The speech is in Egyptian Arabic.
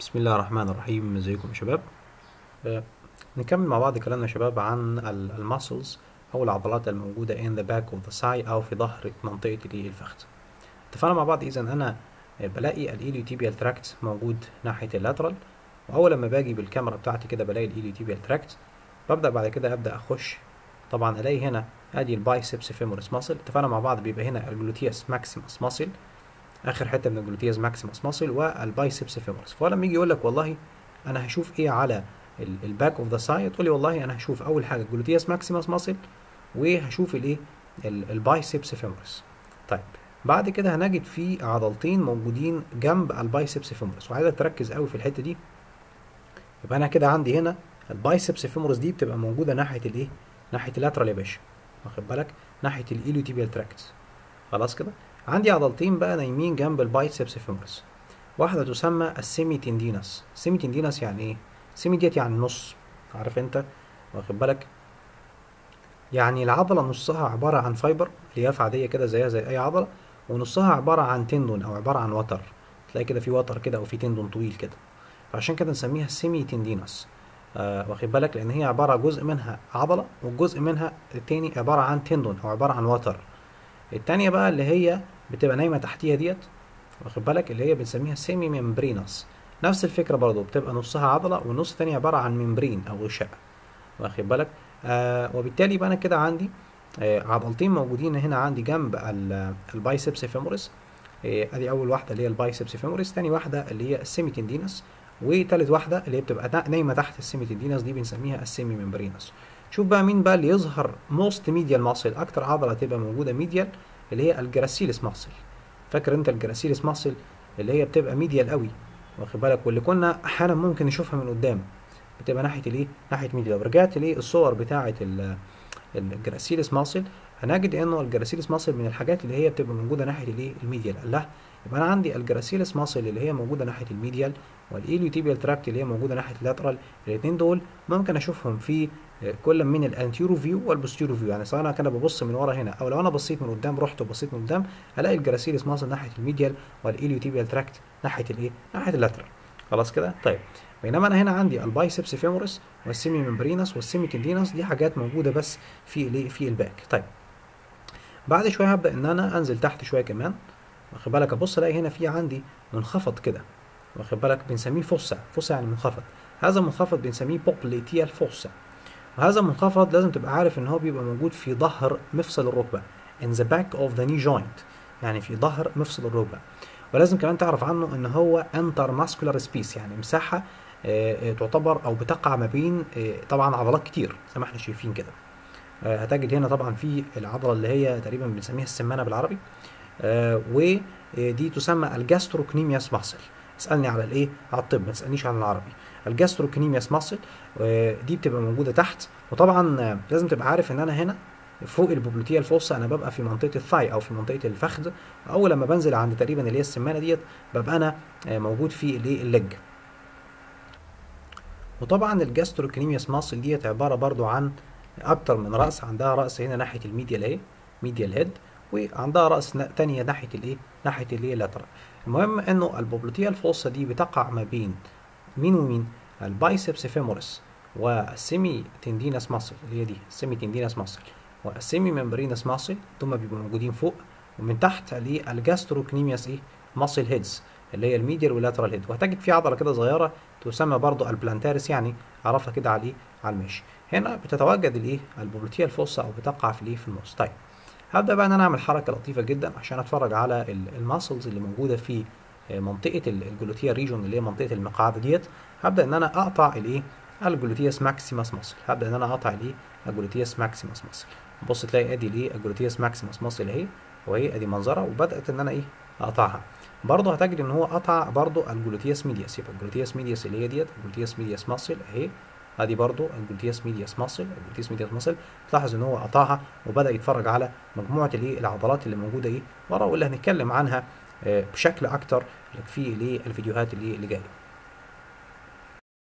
بسم الله الرحمن الرحيم ازيكم يا شباب آه، نكمل مع بعض كلامنا يا شباب عن الماسلز او العضلات الموجودة in the back of the thigh او في ظهر منطقة الايه الفخذ اتفقنا مع بعض اذا انا آه، بلاقي الإيليوتيبيال تراكت موجود ناحية اللاترال واول لما باجي بالكاميرا بتاعتي كده بلاقي الإيليوتيبيال تراكت ببدأ بعد كده ابدأ اخش طبعا الاقي هنا ادي البايسبس فيمورس ماسل اتفقنا مع بعض بيبقى هنا الجلوتيوس ماكسيموس ماسل اخر حته من الجلوتيوس ماكسيموس ماسل والبايسبس فيمورس فلما يجي يقول لك والله انا هشوف ايه على الباك اوف ذا سايد تقول لي والله انا هشوف اول حاجه الجلوتيوس ماكسيموس ماسل وهشوف الايه البايسبس فيمورس طيب بعد كده هنجد في عضلتين موجودين جنب البايسبس فيمورس وعايزك تركز قوي في الحته دي يبقى انا كده عندي هنا البايسبس فيمورس دي بتبقى موجوده ناحيه الايه ناحيه اللاترال يا باشا واخد بالك ناحيه الإيليوتيبيال تراكت خلاص كده عندي عضلتين بقى نايمين جنب البايسبس فيمورس واحدة تسمى السيمي تندينس السيمي تندينس يعني ايه؟ سيمي ديت يعني نص عارف انت واخد بالك يعني العضلة نصها عبارة عن فايبر الياف عادية كده زيها زي أي عضلة ونصها عبارة عن تندون أو عبارة عن وتر تلاقي كده في وتر كده أو في تندون طويل كده فعشان كده نسميها سيمي تندينس آه واخد بالك لأن هي عبارة جزء منها عضلة والجزء منها التاني عبارة عن تندون أو عبارة عن وتر التانية بقى اللي هي بتبقى نايمة تحتيها ديت واخد بالك اللي هي بنسميها سيمي ممبرينس نفس الفكرة برضو بتبقى نصها عضلة والنص التاني عبارة عن ممبرين أو غشاء واخد بالك آه وبالتالي يبقى أنا كده عندي آه عضلتين موجودين هنا عندي جنب البايسبس فيموريس آه ادي أول واحدة اللي هي البايسبس فيموريس تاني واحدة اللي هي السيمي تندينس وتالت واحدة اللي هي بتبقى نايمة تحت السيمي تندينس دي بنسميها السيمي ممبرينس شوف بقى مين بقى اللي يظهر موست ميديال ماسل اكتر عضله تبقى موجوده ميديال اللي هي الجراسيلس ماسل فاكر انت الجراسيلس ماسل اللي هي بتبقى ميديال قوي واخد بالك واللي كنا احيانا ممكن نشوفها من قدام بتبقى ناحيه الايه ناحيه ميديال لو رجعت ليه الصور بتاعه الجراسيلس ماسل هنجد انه الجراسيلس ماسل من الحاجات اللي هي بتبقى موجوده ناحيه الايه الميديال الله يبقى انا عندي الجراسيلس ماسل اللي هي موجوده ناحيه الميديال والإيليوتيبيال تراكت اللي هي موجوده ناحيه اللاترال الاثنين دول ممكن اشوفهم في كل من الانتيرو فيو والبوستيرو فيو يعني سواء انا كده ببص من ورا هنا او لو انا بصيت من قدام رحت وبصيت من قدام الاقي الجراسيلس ماسل ناحيه الميديال والإيليوتيبيال تراكت ناحيه الايه ناحيه اللاترال خلاص كده طيب بينما انا هنا عندي البايسبس فيمورس والسيمي ممبرينس والسيمي تندينس دي حاجات موجوده بس في الايه في الباك طيب بعد شويه هبدا ان انا انزل تحت شويه كمان واخد بالك ابص الاقي هنا في عندي منخفض كده واخد بالك بنسميه فوسا فوسا يعني منخفض هذا المنخفض بنسميه بوبليتيال فوسا وهذا المنخفض لازم تبقى عارف ان هو بيبقى موجود في ظهر مفصل الركبه in the back of the knee joint يعني في ظهر مفصل الركبه ولازم كمان تعرف عنه ان هو انتر سبيس يعني مساحه اه تعتبر او بتقع ما بين اه طبعا عضلات كتير زي ما احنا شايفين كده اه هتجد هنا طبعا في العضله اللي هي تقريبا بنسميها السمانه بالعربي ودي تسمى الجاستروكنيمياس ماسل اسالني على الايه على الطب ما تسالنيش عن العربي الجاستروكنيمياس ماسل دي بتبقى موجوده تحت وطبعا لازم تبقى عارف ان انا هنا فوق البوبلوتيه الفوسا انا ببقى في منطقه الثاي او في منطقه الفخذ اول لما بنزل عند تقريبا اللي هي السمانه ديت ببقى انا موجود في الايه اللج وطبعا الجاستروكنيمياس ماسل ديت عباره برضو عن اكتر من راس عندها راس هنا ناحيه الميديال اهي ميديال هيد وعندها راس تانية ناحيه الايه ناحيه الايه لاترال المهم انه البوبلوتيه الفوسا دي بتقع ما بين مين ومين البايسبس فيمورس والسيمي تندينس ماسل اللي هي دي السيمي تندينس ماسل والسيمي ممبرينس ماسل دول بيبقوا موجودين فوق ومن تحت الجاستروكنيمياس ايه ماسل هيدز اللي هي الميديال واللاترال هيد وهتجد في عضله كده صغيره تسمى برضو البلانتاريس يعني عرفها كده على ايه على المشي هنا بتتواجد الايه البوبلوتيه الفوسا او بتقع في الايه في النص طيب هبدا بقى ان انا اعمل حركه لطيفه جدا عشان اتفرج على الماسلز اللي موجوده في منطقه الجلوتيا ريجون اللي هي منطقه المقعد ديت هبدا ان انا اقطع الايه الجلوتياس ماكسيماس ماسل هبدا ان انا اقطع الايه الجلوتياس ماكسيماس ماسل بص تلاقي ادي الايه الجلوتياس ماكسيماس ماسل اهي وهي ادي منظرها وبدات ان انا ايه اقطعها برضه هتجد ان هو قطع برضه الجلوتياس ميدياس يبقى الجلوتياس ميدياس اللي هي ديت الجلوتياس ميدياس ماسل اهي ادي برضو الجلوتيوس ميدياس ماسل الجلوتيوس ميدياس ماسل تلاحظ ان هو قطعها وبدا يتفرج على مجموعه الايه العضلات اللي موجوده ايه ورا واللي هنتكلم عنها بشكل اكتر في الايه الفيديوهات اللي اللي جايه